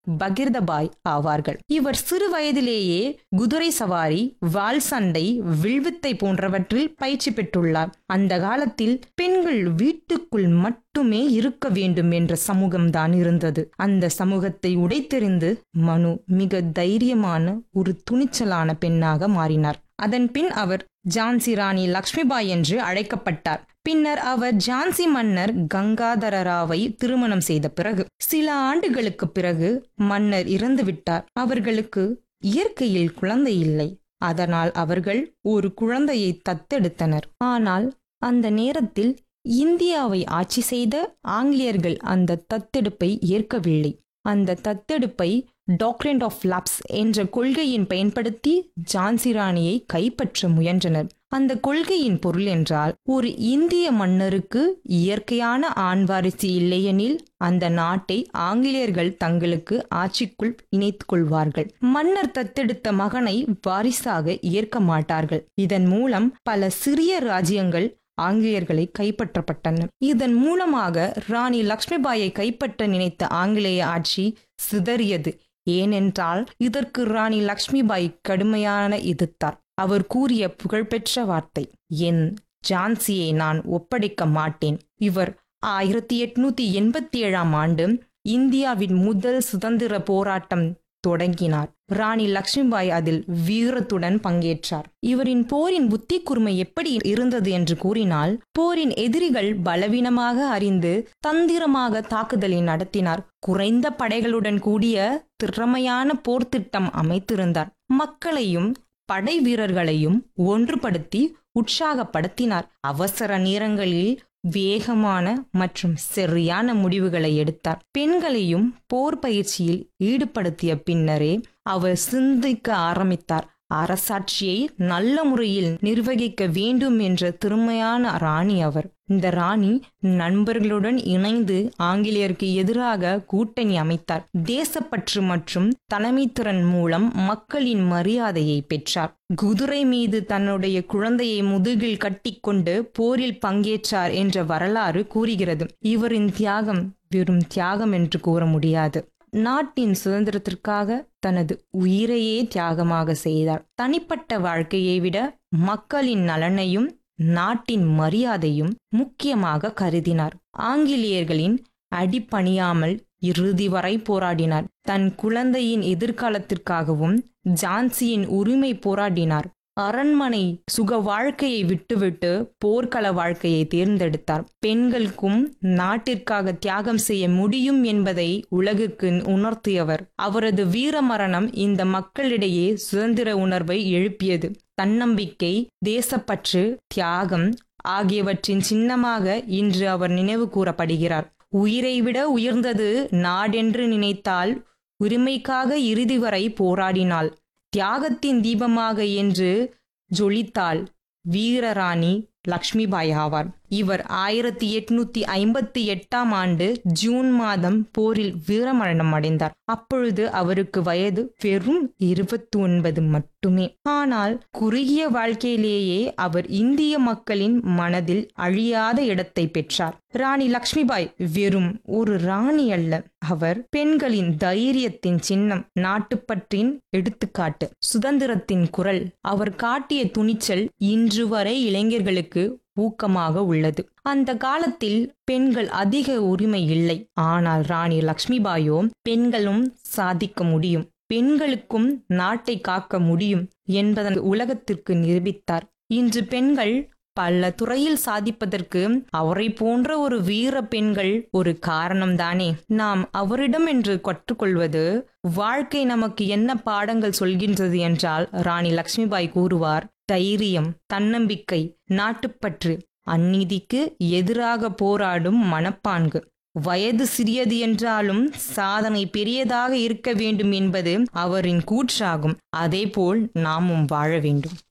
பகிர்தபாய் ஆவார்கள் இவர் சிறு வயதிலேயே குதிரை சவாரி வாள் சண்டை வில்வித்தை போன்றவற்றில் பயிற்சி பெற்றுள்ளார் அந்த காலத்தில் பெண்கள் வீட்டுக்குள் மட்டுமே இருக்க வேண்டும் என்ற சமூகம்தான் இருந்தது அந்த சமூகத்தை உடைத்தெறிந்து மனு மிக தைரியமான ஒரு துணிச்சலான பெண்ணாக மாறினார் அதன் பின் அவர் ஜான்சி ராணி லக்ஷ்மிபாய் என்று அழைக்கப்பட்டார் பின்னர் அவர் ஜான்சி மன்னர் கங்காதரராவை திருமணம் செய்த பிறகு சில ஆண்டுகளுக்கு பிறகு மன்னர் இறந்துவிட்டார் அவர்களுக்கு இயற்கையில் குழந்தை இல்லை அதனால் அவர்கள் ஒரு குழந்தையை தத்தெடுத்தனர் ஆனால் அந்த நேரத்தில் இந்தியாவை ஆட்சி செய்த ஆங்கிலேயர்கள் அந்த தத்தெடுப்பை ஏற்கவில்லை அந்த தத்தெடுப்பை டாக்டரண்ட் ஆஃப் லாப்ஸ் என்ற கொள்கையின் பயன்படுத்தி ஜான்சி ராணியை கைப்பற்ற முயன்றனர் அந்த கொள்கையின் பொருள் என்றால் ஒரு இந்திய மன்னருக்கு இயற்கையான ஆண் வாரிசு இல்லையெனில் அந்த நாட்டை ஆங்கிலேயர்கள் தங்களுக்கு ஆட்சிக்குள் இணைத்துக் கொள்வார்கள் மன்னர் தத்தெடுத்த மகனை வாரிசாக ஏற்க மாட்டார்கள் இதன் மூலம் பல சிறிய ராஜ்யங்கள் ஆங்கிலேயர்களை கைப்பற்றப்பட்டன இதன் மூலமாக ராணி லக்ஷ்மிபாயை கைப்பற்ற நினைத்த ஆங்கிலேய ஆட்சி சிதறியது ஏனென்றால் இதற்கு ராணி லக்ஷ்மிபாய் கடுமையான எதிர்த்தார் அவர் கூறிய புகழ்பெற்ற வார்த்தை என் ஜான்சியை நான் ஒப்படைக்க மாட்டேன் இவர் ஆயிரத்தி எட்நூத்தி எண்பத்தி ஏழாம் ஆண்டு இந்தியாவின் முதல் சுதந்திர போராட்டம் தொடங்கினார் ராணி லக்ஷ்மிபாய் அதில் வீரத்துடன் பங்கேற்றார் இவரின் போரின் புத்தி கூர்மை எப்படி இருந்தது என்று கூறினால் போரின் எதிரிகள் பலவீனமாக அறிந்து தந்திரமாக தாக்குதலை நடத்தினார் குறைந்த படைகளுடன் கூடிய திறமையான போர் திட்டம் அமைத்திருந்தார் மக்களையும் படை வீரர்களையும் ஒன்றுபடுத்தி உற்சாகப்படுத்தினார் அவசர நேரங்களில் வேகமான மற்றும் சரியான முடிவுகளை எடுத்தார் பெண்களையும் போர் பயிற்சியில் ஈடுபடுத்திய பின்னரே அவர் சிந்திக்க ஆரம்பித்தார் அரசாட்சியை நல்ல முறையில் நிர்வகிக்க வேண்டும் என்ற திறமையான ராணி அவர் இந்த ராணி நண்பர்களுடன் இணைந்து ஆங்கிலேயருக்கு எதிராக கூட்டணி அமைத்தார் தேசப்பற்று மற்றும் தலைமைத்திறன் மூலம் மக்களின் மரியாதையை பெற்றார் குதிரை மீது தன்னுடைய குழந்தையை முதுகில் கட்டிக்கொண்டு போரில் பங்கேற்றார் என்ற வரலாறு கூறுகிறது இவரின் தியாகம் வெறும் தியாகம் என்று கூற முடியாது நாட்டின் சுதந்திரத்திற்காக தனது உயிரையே தியாகமாக செய்தார் தனிப்பட்ட வாழ்க்கையை விட மக்களின் நலனையும் நாட்டின் மரியாதையும் முக்கியமாக கருதினார் ஆங்கிலேயர்களின் அடிப்பணியாமல் இறுதி வரை போராடினார் தன் குழந்தையின் எதிர்காலத்திற்காகவும் ஜான்சியின் உரிமை போராடினார் அரண்மனை சுக வாழ்க்கையை விட்டுவிட்டு போர்க்கள வாழ்க்கையை தேர்ந்தெடுத்தார் பெண்களுக்கும் நாட்டிற்காக தியாகம் செய்ய முடியும் என்பதை உலகுக்கு உணர்த்தியவர் அவரது வீரமரணம் இந்த மக்களிடையே சுதந்திர உணர்வை எழுப்பியது தன்னம்பிக்கை தேசப்பற்று தியாகம் ஆகியவற்றின் சின்னமாக இன்று அவர் நினைவு கூறப்படுகிறார் உயிரை விட உயர்ந்தது நாடென்று நினைத்தால் உரிமைக்காக இறுதி வரை போராடினாள் தியாகத்தின் தீபமாக என்று ஜொலித்தாள் வீரராணி லக்ஷ்மிபாய் ஆவார் இவர் ஆயிரத்தி எட்நூத்தி ஐம்பத்தி எட்டாம் ஆண்டு ஜூன் மாதம் போரில் வீரமரணம் அடைந்தார் அப்பொழுது அவருக்கு வயது வெறும் இருபத்தி ஒன்பது மட்டுமே ஆனால் குறுகிய வாழ்க்கையிலேயே அவர் இந்திய மக்களின் மனதில் அழியாத இடத்தை பெற்றார் ராணி லக்ஷ்மிபாய் வெறும் ஒரு ராணி அல்ல அவர் பெண்களின் தைரியத்தின் சின்னம் நாட்டுப்பற்றின் எடுத்துக்காட்டு சுதந்திரத்தின் குரல் அவர் காட்டிய துணிச்சல் இன்று வரை இளைஞர்களுக்கு ஊக்கமாக உள்ளது அந்த காலத்தில் பெண்கள் அதிக உரிமை இல்லை ஆனால் ராணி லக்ஷ்மிபாயோ பெண்களும் சாதிக்க முடியும் பெண்களுக்கும் நாட்டை காக்க முடியும் என்பதன் உலகத்திற்கு நிரூபித்தார் இன்று பெண்கள் பல துறையில் சாதிப்பதற்கு அவரை போன்ற ஒரு வீர பெண்கள் ஒரு காரணம்தானே நாம் அவரிடம் என்று கற்றுக்கொள்வது வாழ்க்கை நமக்கு என்ன பாடங்கள் சொல்கின்றது என்றால் ராணி லக்ஷ்மிபாய் கூறுவார் தைரியம் தன்னம்பிக்கை நாட்டுப்பற்று அந்நீதிக்கு எதிராக போராடும் மனப்பான்கு வயது சிறியது என்றாலும் சாதனை பெரியதாக இருக்க வேண்டும் என்பது அவரின் கூற்றாகும் அதேபோல் நாமும் வாழ வேண்டும்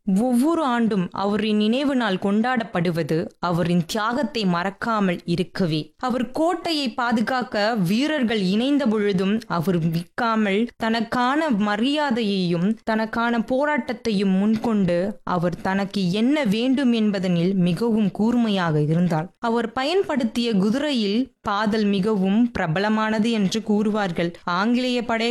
ஒவ்வொரு ஆண்டும் அவரின் நினைவு நாள் கொண்டாடப்படுவது அவரின் தியாகத்தை மறக்காமல் இருக்கவே அவர் கோட்டையை பாதுகாக்க வீரர்கள் இணைந்த பொழுதும் அவர் விற்காமல் தனக்கான மரியாதையையும் தனக்கான போராட்டத்தையும் முன்கொண்டு அவர் தனக்கு என்ன வேண்டும் என்பதனில் மிகவும் கூர்மையாக இருந்தார் அவர் பயன்படுத்திய குதிரையில் பாதல் மிகவும் பிரபலமானது என்று கூறுவார்கள் ஆங்கிலேய படை